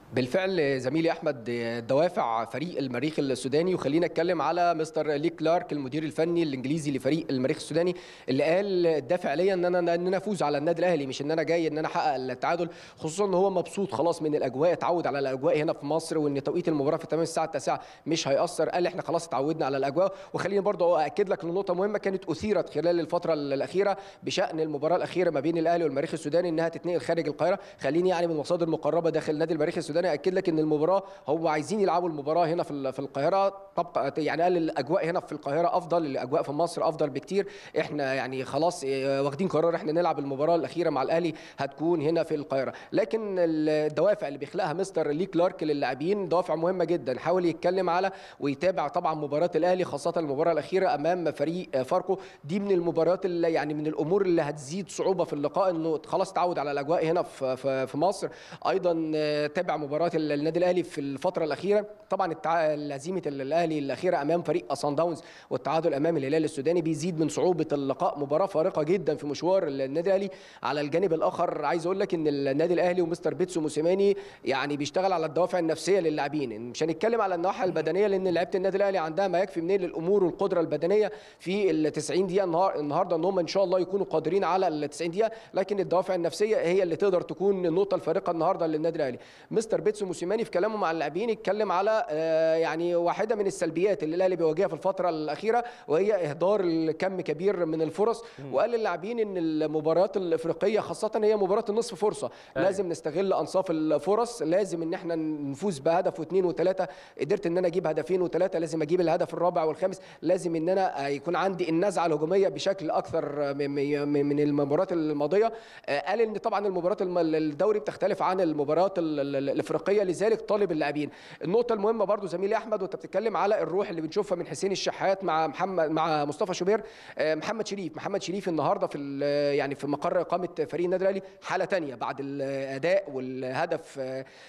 بالفعل زميلي احمد دوافع فريق المريخ السوداني وخلينا اتكلم على مستر لي كلارك المدير الفني الانجليزي لفريق المريخ السوداني اللي قال الدافع ليا ان انا ان انا افوز على النادي الاهلي مش ان انا جاي ان انا احقق التعادل خصوصا ان هو مبسوط خلاص من الاجواء اتعود على الاجواء هنا في مصر وان توقيت المباراه في تمام الساعه 9 مش هياثر قال احنا خلاص اتعودنا على الاجواء وخليني برضه اكد لك لنقطه مهمه كانت اثيرت خلال الفتره الاخيره بشان المباراه الاخيره ما بين الاهلي والمريخ السوداني انها تتنقل خارج القاهره خليني يعني من مصادر مقربه داخل نادي المريخ السوداني اكد لك ان المباراه هو عايزين يلعبوا المباراه هنا في في القاهره طب يعني قال الاجواء هنا في القاهره افضل الاجواء في مصر افضل بكتير احنا يعني خلاص واخدين قرار احنا نلعب المباراه الاخيره مع الاهلي هتكون هنا في القاهره لكن الدوافع اللي بيخلقها مستر لي كلارك للاعبين دوافع مهمه جدا حاول يتكلم على ويتابع طبعا مباراه الاهلي خاصه المباراه الاخيره امام فريق فاركو دي من المباريات اللي يعني من الامور اللي هتزيد صعوبه في اللقاء انه خلاص تعود على الاجواء هنا في في مصر ايضا تابع مباراه النادي الاهلي في الفتره الاخيره طبعا التع... هزيمه الاهلي الاخيره امام فريق اصن داونز والتعادل امام الهلال السوداني بيزيد من صعوبه اللقاء مباراه فارقه جدا في مشوار النادي الاهلي على الجانب الاخر عايز اقول لك ان النادي الاهلي ومستر بيتسو موسيماني يعني بيشتغل على الدوافع النفسيه للاعبين مش هنتكلم على النواحي البدنيه لان لعيبه النادي الاهلي عندها ما يكفي من الامور والقدره البدنيه في ال 90 دقيقه النهار النهارده ان هم ان شاء الله يكونوا قادرين على ال 90 دقيقه لكن الدوافع النفسيه هي اللي تقدر تكون النقطه الفارقه النهارده للنادي الاهلي مستر بيتسو موسيماني في كلامه مع اللاعبين اتكلم على يعني واحده من السلبيات اللي الاهلي بيواجهها في الفتره الاخيره وهي اهدار الكم كبير من الفرص وقال للاعبين ان المباريات الافريقيه خاصه هي مباراه النصف فرصه أي. لازم نستغل انصاف الفرص لازم ان احنا نفوز بهدف واثنين وثلاثه قدرت ان انا اجيب هدفين وثلاثه لازم اجيب الهدف الرابع والخامس لازم ان انا يكون عندي النزعه الهجوميه بشكل اكثر من المباريات الماضيه قال ان طبعا المباريات الدوري بتختلف عن المباريات الافريقيه لذلك طالب اللاعبين النقطه المهمه برضو زميلي احمد وانت بتتكلم على الروح اللي بنشوفها من حسين الشحات مع محمد مع مصطفى شوبير محمد شريف محمد شريف النهارده في يعني في مقر اقامه فريق النادي الاهلي حاله ثانيه بعد الاداء والهدف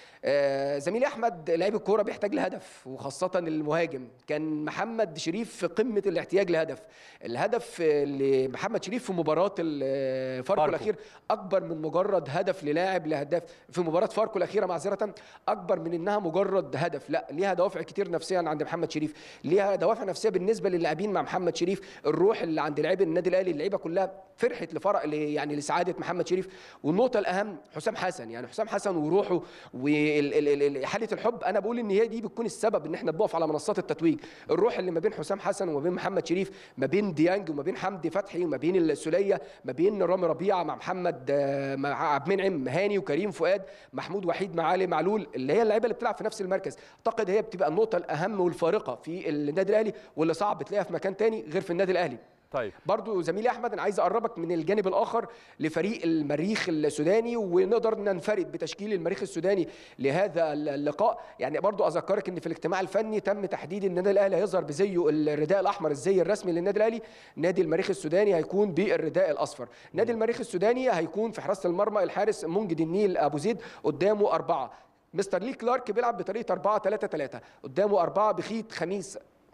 آه زميلي احمد لعيب الكوره بيحتاج لهدف وخاصه المهاجم كان محمد شريف في قمه الاحتياج لهدف الهدف لمحمد شريف في مباراه فاركو الاخير اكبر من مجرد هدف للاعب لهداف في مباراه فاركو الاخيره معذره اكبر من انها مجرد هدف لا ليها دوافع كتير نفسيا عند محمد شريف ليها دوافع نفسيه بالنسبه للاعبين مع محمد شريف الروح اللي عند لاعبي النادي الاهلي اللعيبه كلها فرحت لفرق يعني لسعاده محمد شريف والنقطه الاهم حسام حسن يعني حسام حسن وروحه و حاله الحب انا بقول ان هي دي بتكون السبب ان احنا بنقف على منصات التتويج الروح اللي ما بين حسام حسن وما بين محمد شريف ما بين ديانج وما بين حمدي فتحي وما بين السوليه ما بين رامي ربيعه مع محمد مع عبد المنعم هاني وكريم فؤاد محمود وحيد مع علي معلول اللي هي اللعيبه اللي بتلعب في نفس المركز اعتقد هي بتبقى النقطه الاهم والفارقه في النادي الاهلي واللي صعب تلاقيها في مكان تاني غير في النادي الاهلي طيب برضو زميلي احمد انا عايز اقربك من الجانب الاخر لفريق المريخ السوداني ونقدر ننفرد بتشكيل المريخ السوداني لهذا اللقاء يعني برضو اذكرك ان في الاجتماع الفني تم تحديد ان النادي الاهلي هيظهر بزيه الرداء الاحمر الزي الرسمي للنادي الاهلي نادي المريخ السوداني هيكون بالرداء الاصفر نادي المريخ السوداني هيكون في حراسه المرمى الحارس منجد النيل ابو زيد قدامه اربعه مستر لي كلارك بيلعب بطريقه 4 3 3 قدامه اربعه بخيط خميس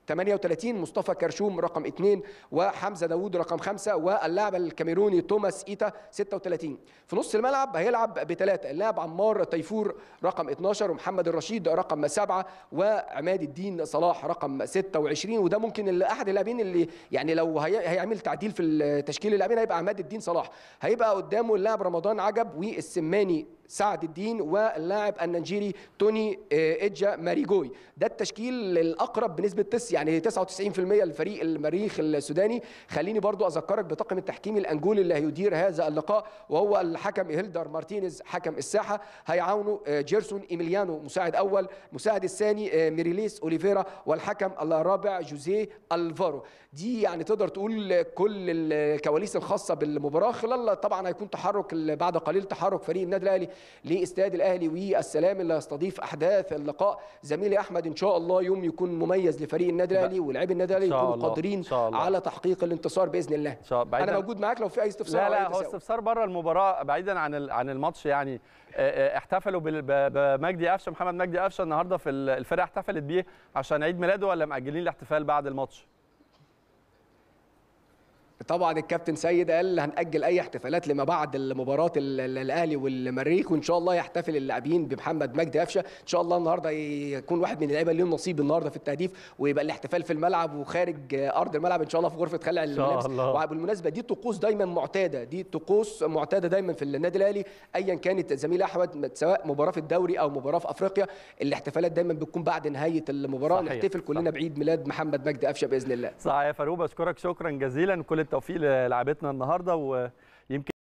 38 مصطفى كرشوم رقم 2 وحمزه داوود رقم 5 واللاعب الكاميروني توماس ايتا 36 في نص الملعب هيلعب بثلاثه اللاعب عمار تيفور رقم 12 ومحمد الرشيد رقم 7 وعماد الدين صلاح رقم 26 وده ممكن اللي احد اللاعبين اللي يعني لو هي هيعمل تعديل في تشكيل اللاعبين هيبقى عماد الدين صلاح هيبقى قدامه اللاعب رمضان عجب والسماني سعد الدين واللاعب النيجيري توني ايجا ماريجوي ده التشكيل الاقرب بنسبه تس يعني 99% لفريق المريخ السوداني خليني برضو اذكرك بطاقم التحكيم الانجولي اللي هيدير هذا اللقاء وهو الحكم هيلدر مارتينيز حكم الساحه هيعاونه جيرسون ايميليانو مساعد اول مساعد الثاني ميريليس اوليفيرا والحكم الرابع جوزيه الفارو دي يعني تقدر تقول كل الكواليس الخاصه بالمباراه خلال طبعا هيكون تحرك بعد قليل تحرك فريق النادي الاهلي لاستاد الاهلي والسلام اللي هيستضيف احداث اللقاء زميلي احمد ان شاء الله يوم يكون مميز لفريق النادي الاهلي ولاعبي النادي الاهلي يكونوا قادرين على تحقيق الانتصار باذن الله انا موجود معاك لو في اي استفسار لا لا هو استفسار بره المباراه بعيدا عن عن الماتش يعني احتفلوا بمجدي قفشه محمد مجدي قفشه النهارده في الفرقه احتفلت بيه عشان عيد ميلاده ولا مأجلين الاحتفال بعد الماتش طبعا الكابتن سيد قال هنأجل اي احتفالات لما بعد مباراه الاهلي والمريخ وان شاء الله يحتفل اللاعبين بمحمد مجدي قفشه ان شاء الله النهارده يكون واحد من اللعيبه اللي لهم نصيب النهارده في التهديف ويبقى الاحتفال في الملعب وخارج ارض الملعب ان شاء الله في غرفه خلع الملابس وبالمناسبه دي طقوس دايما معتاده دي طقوس معتاده دايما في النادي الاهلي ايا كانت زميل احمد سواء مباراه في الدوري او مباراه في افريقيا الاحتفالات دايما بتكون بعد نهايه المباراه صحيح. نحتفل كلنا صحيح. بعيد ميلاد محمد مجدي قفشه باذن الله صحيح يا فاروق بشكرك شكرا جزيلا كل التوفيق للاعبتنا النهارده ويمكن